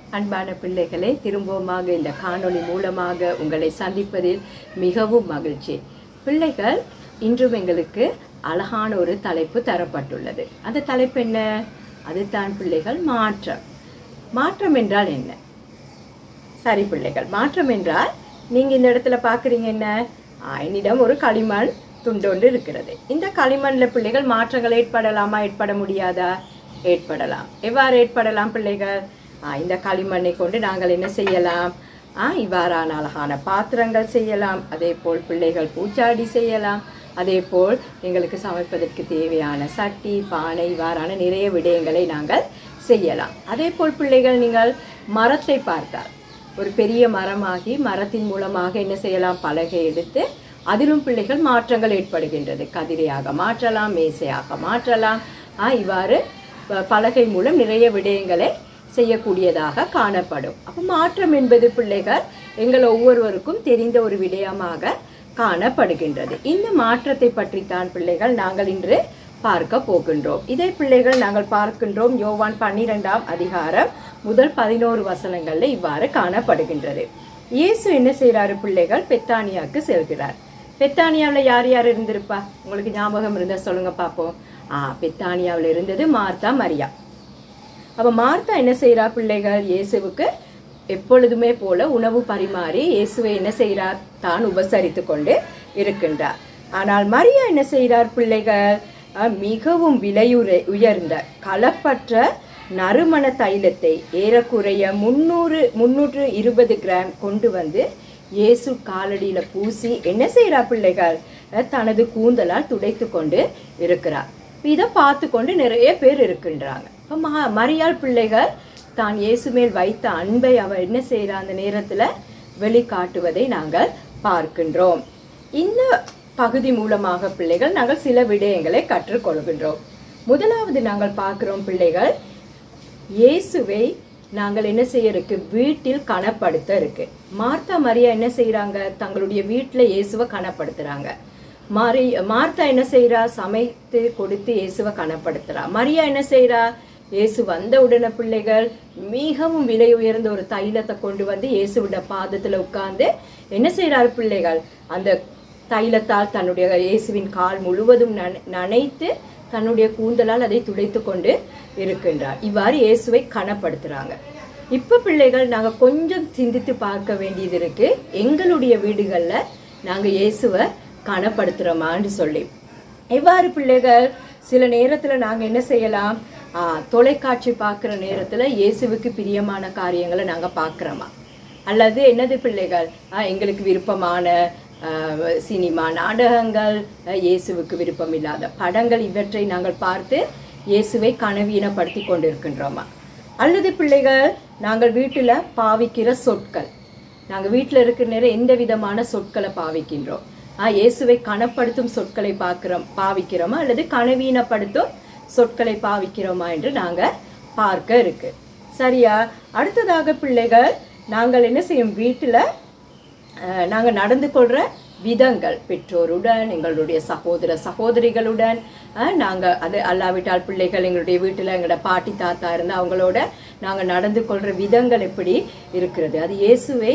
அன்பான பிள்ளைகளே திரும்பவுமாக இந்த காணொளி மூலமாக உங்களை சந்திப்பதில் மிகவும் மகிழ்ச்சி பிள்ளைகள் இன்றும் எங்களுக்கு அழகான ஒரு தலைப்பு தரப்பட்டுள்ளது அந்த தலைப்பு என்ன அதுதான் பிள்ளைகள் மாற்றம் மாற்றம் என்றால் என்ன சரி பிள்ளைகள் மாற்றம் என்றால் நீங்க இந்த இடத்துல பாக்குறீங்க என்ன ஆ, என்னிடம் ஒரு களிமண் துண்டொன்று இருக்கிறது இந்த களிமண்ல பிள்ளைகள் மாற்றங்கள் ஏற்படலாமா ஏற்பட முடியாதா ஏற்படலாம் எவ்வாறு ஏற்படலாம் பிள்ளைகள் ஆ, இந்த களிமண்ணை கொண்டு நாங்கள் என்ன செய்யலாம் ஆ, இவ்வாறான அழகான பாத்திரங்கள் செய்யலாம் அதே போல் பிள்ளைகள் பூச்சாடி செய்யலாம் அதே போல் எங்களுக்கு சமைப்பதற்கு தேவையான சட்டி பானை இவ்வாறான நிறைய விடயங்களை நாங்கள் செய்யலாம் அதே போல் பிள்ளைகள் நீங்கள் மரத்தை பார்த்தால் ஒரு பெரிய மரமாகி மரத்தின் மூலமாக என்ன செய்யலாம் பலகை எடுத்து அதிலும் பிள்ளைகள் மாற்றங்கள் ஏற்படுகின்றது கதிரையாக மாற்றலாம் மேசையாக மாற்றலாம் ஆ, இவ்வாறு ப- பலகை மூலம் நிறைய விடயங்களை செய்யக்கூடியதாக காணப்படும் அப்போ மாற்றம் என்பது பிள்ளைகள் எங்கள் ஒவ்வொருவருக்கும் தெரிந்த ஒரு விடயமாக காணப்படுகின்றது இந்த மாற்றத்தை பற்றித்தான் பிள்ளைகள் நாங்கள் இன்று பார்க்க போகின்றோம் இதை பிள்ளைகள் நாங்கள் பார்க்கின்றோம் யோவான் பன்னிரெண்டாம் அதிகாரம் முதல் பதினோரு வசனங்கள்ல இவ்வாறு காணப்படுகின்றது இயேசு என்ன செய்றாரு பிள்ளைகள் பெத்தானியாக்கு செல்கிறார் பெத்தானியாவில் யார் யார் இருந்திருப்பா உங்களுக்கு ஞாபகம் இருந்தா சொல்லுங்க பார்ப்போம் ஆ பெத்தானியாவில் இருந்தது மார்த்தா மரியா அப்ப மார்த்தா என்ன செய்றா பிள்ளைகள் இயேசுவுக்கு எப்பொழுதுமே போல உணவு பரிமாறி இயேசுவை என்ன செய்றார் தான் உபசரித்து கொண்டு இருக்கின்றார் ஆனால் மரியா என்ன செய்றார் பிள்ளைகள் அஹ், மிகவும் விலையுற உயர்ந்த களப்பற்ற நறுமண தைலத்தை ஏறக்குறைய முன்னூறு முன்னூற்று இருபது கிராம் கொண்டு வந்து இயேசு காலடியில பூசி என்ன செய்றா பிள்ளைகள் அஹ், தனது கூந்தலால் துடைத்து கொண்டு இருக்கிறார் இதை பார்த்து கொண்டு நிறைய பேர் இருக்கின்றாங்க இப்போ ம மரியாள் பிள்ளைகள் தான் இயேசு மேல் வைத்த அன்பை அவர் என்ன செய்யற அந்த நேரத்துல வெளிக்காட்டுவதை நாங்கள் பார்க்கின்றோம் இந்த பகுதி மூலமாக பிள்ளைகள் நாங்கள் சில விடயங்களை கற்றுக்கொள்கின்றோம் முதலாவது நாங்கள் பார்க்கிறோம் பிள்ளைகள் இயேசுவை நாங்கள் என்ன செய்ய இருக்கு வீட்டில் கனப்படுத்த இருக்கு மார்த்தா மரியா என்ன செய்றாங்க தங்களுடைய வீட்டுல இயேசுவை கனப்படுத்துறாங்க மாரி மார்த்தா என்ன செய்றா சமைத்து கொடுத்து இயேசுவை கனப்படுத்துறா மரியா என்ன செய்றா இயேசு வந்த உடனே பிள்ளைகள் மிகவும் விலை உயர்ந்த ஒரு தைலத்தை கொண்டு வந்து இயேசுவிட பாதத்துல உட்கார்ந்து என்ன செய்றாரு பிள்ளைகள் அந்த தைலத்தால் தன்னுடைய இயேசுவின் கால் முழுவதும் நனை- நனைத்து தன்னுடைய கூந்தலால் அதை துடைத்து கொண்டு இருக்கின்றார் இவ்வாறு இயேசுவை கனப்படுத்துறாங்க இப்ப பிள்ளைகள் நாங்க கொஞ்சம் சிந்தித்து பார்க்க வேண்டியது இருக்கு எங்களுடைய வீடுகள்ல நாங்க இயேசுவை கனப்படுத்துறோமான்னு சொல்லி எவ்வாறு பிள்ளைகள் சில நேரத்துல நாங்க என்ன செய்யலாம் ஆ, தொலைக்காட்சி பார்க்குற நேரத்துல இயேசுவுக்கு பிரியமான காரியங்களை நாங்க பார்க்குறோமா அல்லது என்னது பிள்ளைகள் ஆ, எங்களுக்கு விருப்பமான ஆ, சினிமா நாடகங்கள் ஆ, இயேசுவுக்கு விருப்பம் இல்லாத படங்கள் இவற்றை நாங்கள் பார்த்து இயேசுவை கனவீனப்படுத்தி கொண்டிருக்கின்றோமா அல்லது பிள்ளைகள் நாங்கள் வீட்டில் பாவிக்கிற சொற்கள் நாங்கள் வீட்டில் இருக்கிற நேரம் எந்த விதமான சொற்களை பாவிக்கின்றோம் ஆ இயேசுவை கனப்படுத்தும் சொற்களை பார்க்கிறோம் பாவிக்கிறோமா அல்லது கனவீனப்படுத்தும் சொற்களை பாவிக்கிறோமா என்று நாங்கள் பார்க்க இருக்கு சரியா அடுத்ததாக பிள்ளைகள் நாங்கள் என்ன செய்யும் வீட்டில் நாங்கள் நடந்து கொள்கிற விதங்கள் பெற்றோருடன் எங்களுடைய சகோதர சகோதரிகளுடன் நாங்கள் அது அல்லாவிட்டால் பிள்ளைகள் எங்களுடைய வீட்டில் எங்களோட பாட்டி தாத்தா இருந்தால் அவங்களோட நாங்கள் நடந்து கொள்கிற விதங்கள் எப்படி இருக்கிறது அது இயேசுவை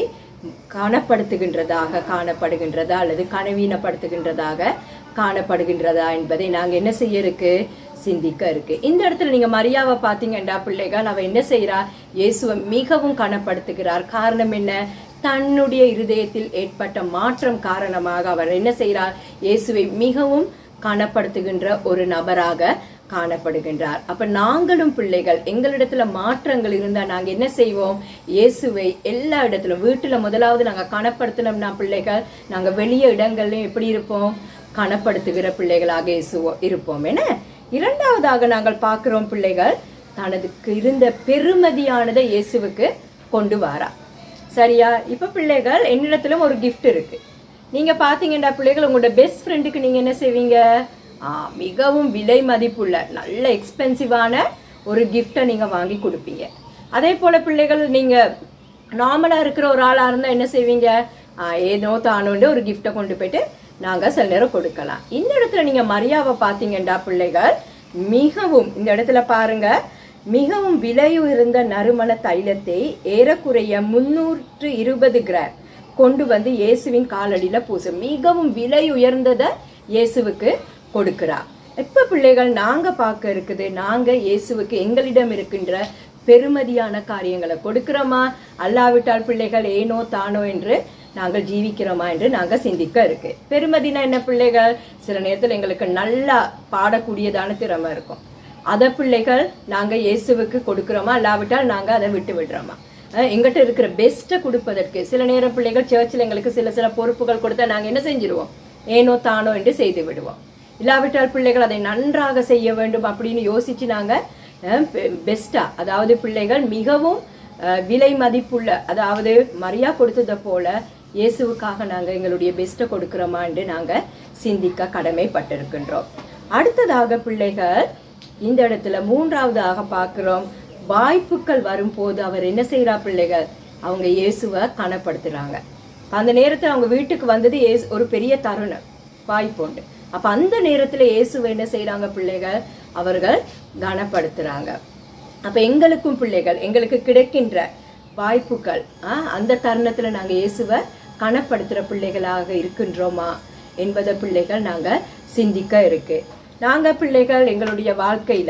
காணப்படுத்துகின்றதாக காணப்படுகின்றதா அல்லது கனவீனப்படுத்துகின்றதாக காணப்படுகின்றதா என்பதை நாங்கள் என்ன செய்ய இருக்கு சிந்திக்க இருக்கு இந்த இடத்துல நீங்க மரியாவை பாத்தீங்கன்னா பிள்ளைகள் அவ என்ன செய்றா இயேசுவை மிகவும் கனப்படுத்துகிறார் காரணம் என்ன தன்னுடைய இருதயத்தில் ஏற்பட்ட மாற்றம் காரணமாக அவர் என்ன செய்றார் இயேசுவை மிகவும் கனப்படுத்துகின்ற ஒரு நபராக காணப்படுகின்றார் அப்ப நாங்களும் பிள்ளைகள் எங்களிடத்துல மாற்றங்கள் இருந்தா நாங்க என்ன செய்வோம் இயேசுவை எல்லா இடத்திலும் வீட்டுல முதலாவது நாங்க கனப்படுத்தினோம்னா பிள்ளைகள் நாங்க வெளிய இடங்கள்லயும் எப்படி இருப்போம் கனப்படுத்துகிற பிள்ளைகளாக இயேசுவோ இருப்போம் என்ன இரண்டாவதாக நாங்கள் பார்க்கிறோம் பிள்ளைகள் தனதுக்கு இருந்த பெருமதியானதை இயேசுவுக்கு கொண்டு வாரா சரியா இப்ப பிள்ளைகள் என்னிடத்திலும் ஒரு gift இருக்கு நீங்க பாத்தீங்கன்னா பிள்ளைகள் உங்களோட பெஸ்ட் ஃப்ரெண்டுக்கு நீங்க என்ன செய்வீங்க ஆ, மிகவும் விலை மதிப்புள்ள நல்ல எக்ஸ்பென்சிவான ஒரு கிஃப்டை நீங்க வாங்கி கொடுப்பீங்க அதே போல பிள்ளைகள் நீங்க நார்மலா இருக்கிற ஒரு ஆளா இருந்தா என்ன செய்வீங்க ஆ, ஏனோ தானோண்டு ஒரு கிஃப்டை கொண்டு போயிட்டு நாங்க சில நேரம் கொடுக்கலாம் இந்த இடத்துல நீங்க மரியாவை பாத்தீங்கன்னா பிள்ளைகள் மிகவும் இந்த இடத்துல பாருங்க மிகவும் விலையுயர்ந்த நறுமண தைலத்தை ஏறக்குறைய முன்னூற்று இருபது கிராம் கொண்டு வந்து இயேசுவின் காலடியில பூச மிகவும் விலை உயர்ந்ததை இயேசுவுக்கு கொடுக்கிறார் இப்ப பிள்ளைகள் நாங்க பார்க்க இருக்குது நாங்க இயேசுவுக்கு எங்களிடம் இருக்கின்ற பெருமதியான காரியங்களை கொடுக்கிறோமா அல்லாவிட்டால் பிள்ளைகள் ஏனோ தானோ என்று நாங்கள் ஜீவிக்கிறோமா என்று நாங்க சிந்திக்க இருக்கு பெருமதினா என்ன பிள்ளைகள் சில நேரத்தில் எங்களுக்கு நல்லா பாடக்கூடியதான திறமை இருக்கும் அத பிள்ளைகள் நாங்க இயேசுவுக்கு கொடுக்கிறோமா அல்லாவிட்டால் நாங்க அதை விட்டு விடுறோமா அஹ் எங்கிட்ட இருக்கிற பெஸ்ட்டை கொடுப்பதற்கு சில நேரம் பிள்ளைகள் சர்ச்சில் எங்களுக்கு சில சில பொறுப்புகள் கொடுத்தா நாங்க என்ன செஞ்சிருவோம் ஏனோ தானோ என்று செய்து விடுவோம் இல்லாவிட்டால் பிள்ளைகள் அதை நன்றாக செய்ய வேண்டும் அப்படின்னு யோசிச்சு நாங்க பெஸ்டா அதாவது பிள்ளைகள் மிகவும் அஹ், விலை மதிப்புள்ள அதாவது மரியா கொடுத்ததை போல இயேசுவுக்காக நாங்க எங்களுடைய பெஸ்ட்டை கொடுக்கிறோமான்னு நாங்க சிந்திக்க கடமைப்பட்டிருக்கின்றோம் அடுத்ததாக பிள்ளைகள் இந்த இடத்துல மூன்றாவதாக பார்க்கிறோம் வாய்ப்புகள் வரும்போது அவர் என்ன செய்றா பிள்ளைகள் அவங்க இயேசுவை கனப்படுத்துறாங்க அந்த நேரத்துல அவங்க வீட்டுக்கு வந்தது இயேசு ஒரு பெரிய தருணம் வாய்ப்புண்டு அப்ப அந்த நேரத்துல இயேசுவை என்ன செய்றாங்க பிள்ளைகள் அவர்கள் கனப்படுத்துறாங்க அப்ப எங்களுக்கும் பிள்ளைகள் எங்களுக்கு கிடைக்கின்ற வாய்ப்புகள் ஆ, அந்த தருணத்துல நாங்க இயேசுவை கனப்படுத்துற பிள்ளைகளாக இருக்கின்றோமா என்பதை பிள்ளைகள் நாங்க சிந்திக்க இருக்கு நாங்க பிள்ளைகள் எங்களுடைய வாழ்க்கையில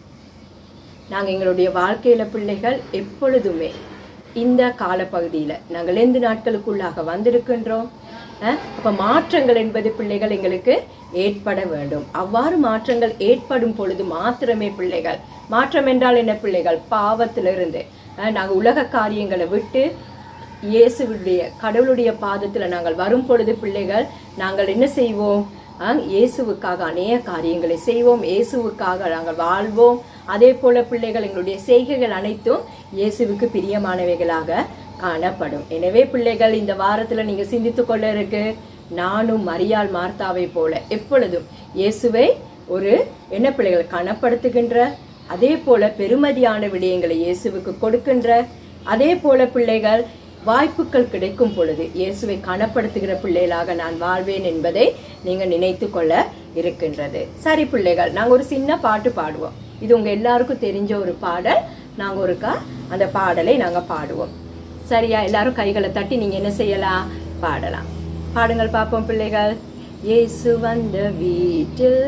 நாங்கள் எங்களுடைய வாழ்க்கையில பிள்ளைகள் எப்பொழுதுமே இந்த காலப்பகுதியில நாங்கள் எந்த நாட்களுக்குள்ளாக வந்திருக்கின்றோம் அஹ், அப்ப மாற்றங்கள் என்பது பிள்ளைகள் எங்களுக்கு ஏற்பட வேண்டும் அவ்வாறு மாற்றங்கள் ஏற்படும் பொழுது மாத்திரமே பிள்ளைகள் மாற்றம் என்றால் என்ன பிள்ளைகள் பாவத்திலிருந்து அஹ், நாங்க உலக காரியங்களை விட்டு இயேசுவுடைய கடவுளுடைய பாதத்துல நாங்கள் வரும் பொழுது பிள்ளைகள் நாங்கள் என்ன செய்வோம் ஆஹ், இயேசுவுக்காக அநேக காரியங்களை செய்வோம் இயேசுவுக்காக நாங்கள் வாழ்வோம் அதே போல பிள்ளைகள் எங்களுடைய செய்கைகள் அனைத்தும் இயேசுவுக்கு பிரியமானவைகளாக காணப்படும் எனவே பிள்ளைகள் இந்த வாரத்துல நீங்க சிந்தித்து கொள்ள இருக்கு நானும் மரியாள் மார்த்தாவை போல எப்பொழுதும் இயேசுவை ஒரு என்ன பிள்ளைகள் கனப்படுத்துகின்ற அதே போல பெருமதியான விடயங்களை இயேசுவுக்கு கொடுக்கின்ற அதே போல பிள்ளைகள் வாய்ப்புகள் கிடைக்கும் பொழுது இயேசுவை கனப்படுத்துகிற பிள்ளைகளாக நான் வாழ்வேன் என்பதை நீங்க நினைத்து கொள்ள இருக்கின்றது சரி பிள்ளைகள் நாங்க ஒரு சின்ன பாட்டு பாடுவோம் இது உங்க எல்லாருக்கும் தெரிஞ்ச ஒரு பாடல் நாங்க ஒருக்கா அந்த பாடலை நாங்க பாடுவோம் சரியா எல்லாரும் கைகளை தட்டி நீங்க என்ன செய்யலாம் பாடலாம் பாடுங்கள் பார்ப்போம் பிள்ளைகள் இயேசு வந்த வீட்டில்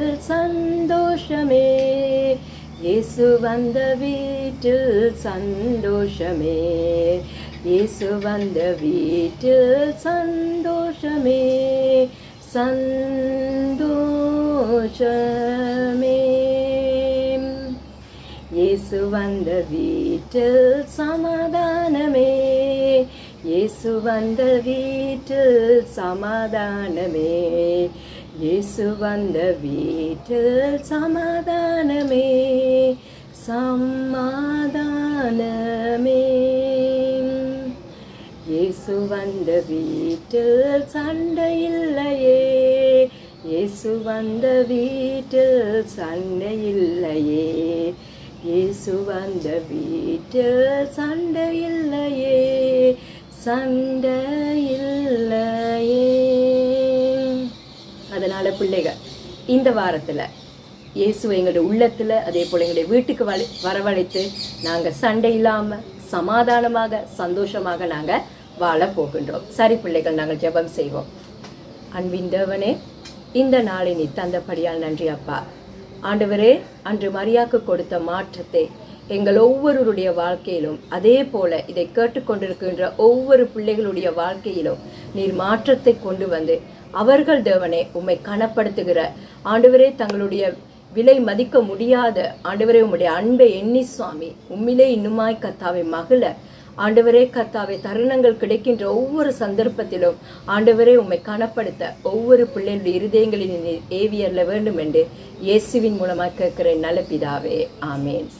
சந்தோஷமே இயேசு வந்த வீட்டில் சந்தோஷமே இயேசு வந்த வீட்டில் சந்தோஷமே சந்தோஷமே இயேசு வந்த வீட்டில் சமாதானமே இயேசு வந்த வீட்டில் சமாதானமே இயேசு வந்த வீட்டில் சமாதானமே சமாதானமே இயேசு வந்த வீட்டில் சண்டை இல்லையே இயேசு வந்த வீட்டில் சண்டை இல்லையே இயேசு வந்த வீட்டில் சண்டை இல்லையே சண்டை இல்லையே அதனால பிள்ளைகள் இந்த வாரத்துல இயேசுவை எங்களுடைய உள்ளத்துல அதே போல எங்களுடைய வீட்டுக்கு வழி வரவழைத்து நாங்க சண்டை இல்லாம சமாதானமாக சந்தோஷமாக நாங்க வாழ போகின்றோம் சரி பிள்ளைகள் நாங்கள் ஜெபம் செய்வோம் அன்பின் தேவனே இந்த நாளை நீ தந்தபடியால் நன்றி அப்பா ஆண்டவரே அன்று மரியாக்கு கொடுத்த மாற்றத்தை எங்கள் ஒவ்வொருவருடைய வாழ்க்கையிலும் அதே போல இதை கேட்டுக்கொண்டிருக்கின்ற ஒவ்வொரு பிள்ளைகளுடைய வாழ்க்கையிலும் நீர் மாற்றத்தை கொண்டு வந்து அவர்கள் தேவனே உம்மை கனப்படுத்துகிற ஆண்டவரே தங்களுடைய விலை மதிக்க முடியாத ஆண்டவரே உம்முடைய அன்பை எண்ணி சுவாமி உம்மிலே இன்னுமாய் கத்தாவை மகிழ ஆண்டவரே கர்த்தாவே தருணங்கள் கிடைக்கின்ற ஒவ்வொரு சந்தர்ப்பத்திலும் ஆண்டவரே உம்மை கனப்படுத்த ஒவ்வொரு பிள்ளைகளுடைய இருதயங்களின் நீர் ஏவியர்ல வேண்டும் என்று இயேசுவின் மூலமாக கேட்கிறேன் நல்ல பிதாவே ஆமேன்